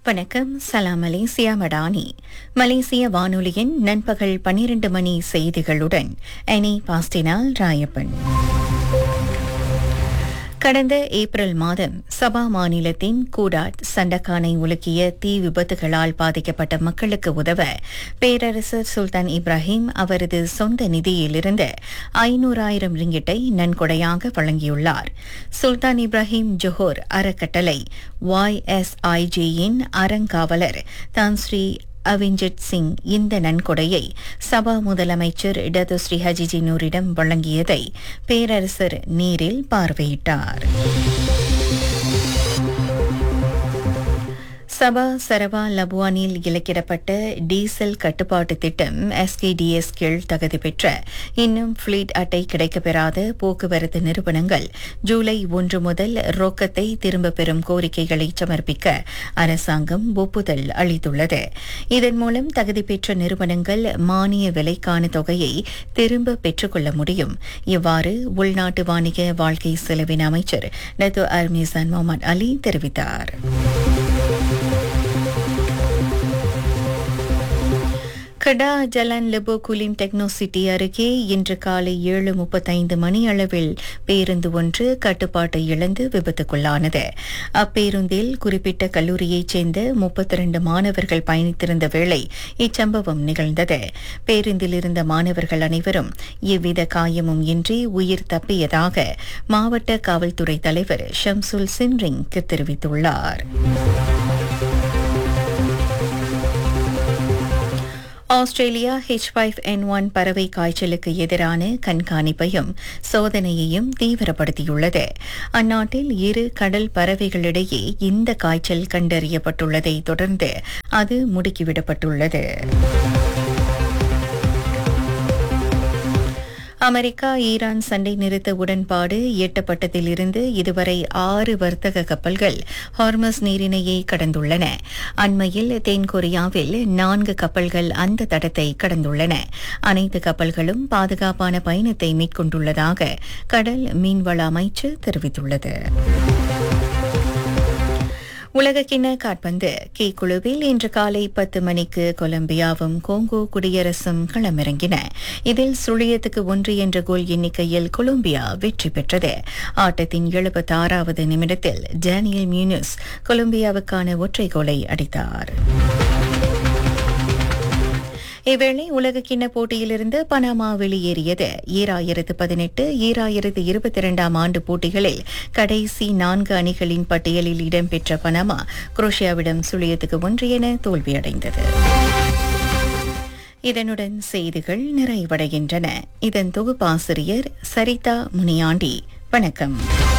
வணக்கம் சலாம் மலேசியா மடானி மலேசிய வானொலியின் நண்பகல் பன்னிரண்டு மணி செய்திகளுடன் அனி பாஸ்டினால் ராயப்பன் கடந்த ஏப்ரல் மாதம் சபா மாநிலத்தின் கூடாட் சண்டக்கானை உலுக்கிய தீ விபத்துகளால் பாதிக்கப்பட்ட மக்களுக்கு உதவ பேரரசர் சுல்தான் இப்ராஹிம் அவரது சொந்த நிதியிலிருந்து ஐநூறாயிரம் ரிங்கிட்டை நன்கொடையாக வழங்கியுள்ளார் சுல்தான் இப்ராஹிம் ஜொஹோர் அறக்கட்டளை ஒய்எஸ்ஐஜியின் அறங்காவலர் தான் ஸ்ரீ அவிஞ்சட் சிங் இந்த நன்கொடையை சபா முதலமைச்சர் இடது ஸ்ரீ ஹஜிஜி நூரிடம் வழங்கியதை பேரரசர் நீரில் பார்வையிட்டார் சபா சரவா லபுவானில் இலக்கிடப்பட்ட டீசல் கட்டுப்பாட்டு திட்டம் எஸ்கேடிஎஸ் கீழ் தகுதி பெற்ற இன்னும் ஃபிளீட் அட்டை கிடைக்கப்பெறாத போக்குவரத்து நிறுவனங்கள் ஜூலை ஒன்று முதல் ரொக்கத்தை திரும்பப் பெறும் கோரிக்கைகளை சமர்ப்பிக்க அரசாங்கம் ஒப்புதல் அளித்துள்ளது இதன் மூலம் தகுதி பெற்ற நிறுவனங்கள் மானிய விலைக்கான தொகையை திரும்ப பெற்றுக்கொள்ள முடியும் இவ்வாறு உள்நாட்டு வாணிக வாழ்க்கை செலவின அமைச்சர் நத்து அர்மீசான் முகமது அலி தெரிவித்தார் கடா ஜலன் லெபோ குலிம் டெக்னோ சிட்டி அருகே இன்று காலை ஏழு முப்பத்தைந்து மணி அளவில் பேருந்து ஒன்று கட்டுப்பாட்டை இழந்து விபத்துக்குள்ளானது அப்பேருந்தில் குறிப்பிட்ட கல்லூரியைச் சேர்ந்த முப்பத்தி இரண்டு மாணவர்கள் பயணித்திருந்த வேளை இச்சம்பவம் நிகழ்ந்தது பேருந்தில் இருந்த மாணவர்கள் அனைவரும் எவ்வித காயமும் இன்றி உயிர் தப்பியதாக மாவட்ட காவல்துறை தலைவர் ஷம்சுல் சின்ரிங் தெரிவித்துள்ளார் Australia H five N one பறவை காய்ச்சலுக்கு எதிரான கண்காணிப்பையும் சோதனையையும் தீவிரப்படுத்தியுள்ளது அந்நாட்டில் இரு கடல் பறவைகளிடையே இந்த காய்ச்சல் கண்டறியப்பட்டுள்ளதை தொடர்ந்து அது முடுக்கிவிடப்பட்டுள்ளது அமெரிக்கா ஈரான் சண்டை நிறுத்த உடன்பாடு எட்டப்பட்டதிலிருந்து இதுவரை ஆறு வர்த்தக கப்பல்கள் ஹார்மஸ் நீரிணையை கடந்துள்ளன அண்மையில் தென்கொரியாவில் நான்கு கப்பல்கள் அந்த தடத்தை கடந்துள்ளன அனைத்து கப்பல்களும் பாதுகாப்பான பயணத்தை மேற்கொண்டுள்ளதாக கடல் மீன்வள அமைச்சு தெரிவித்துள்ளது உலகக்கிண காட்பந்து கே குழுவில் இன்று காலை பத்து மணிக்கு கொலம்பியாவும் கோங்கோ குடியரசும் களமிறங்கின இதில் சுழியத்துக்கு ஒன்று என்ற கோல் எண்ணிக்கையில் கொலம்பியா வெற்றி பெற்றது ஆட்டத்தின் எழுபத்தி ஆறாவது நிமிடத்தில் டேனியல் மியூனிஸ் கொலம்பியாவுக்கான ஒற்றை கோலை அடித்தார் இவ்வேளை உலகக்கிண்ண போட்டியிலிருந்து பனாமா வெளியேறியது ஈராயிரத்து பதினெட்டு ஈராயிரத்து இருபத்தி இரண்டாம் ஆண்டு போட்டிகளில் கடைசி நான்கு அணிகளின் பட்டியலில் இடம்பெற்ற பனாமா குரோஷியாவிடம் சுழியத்துக்கு ஒன்று என தோல்வியடைந்தது இதனுடன் செய்திகள் நிறைவடைகின்றன இதன் தொகுப்பாசிரியர் சரிதா முனியாண்டி வணக்கம்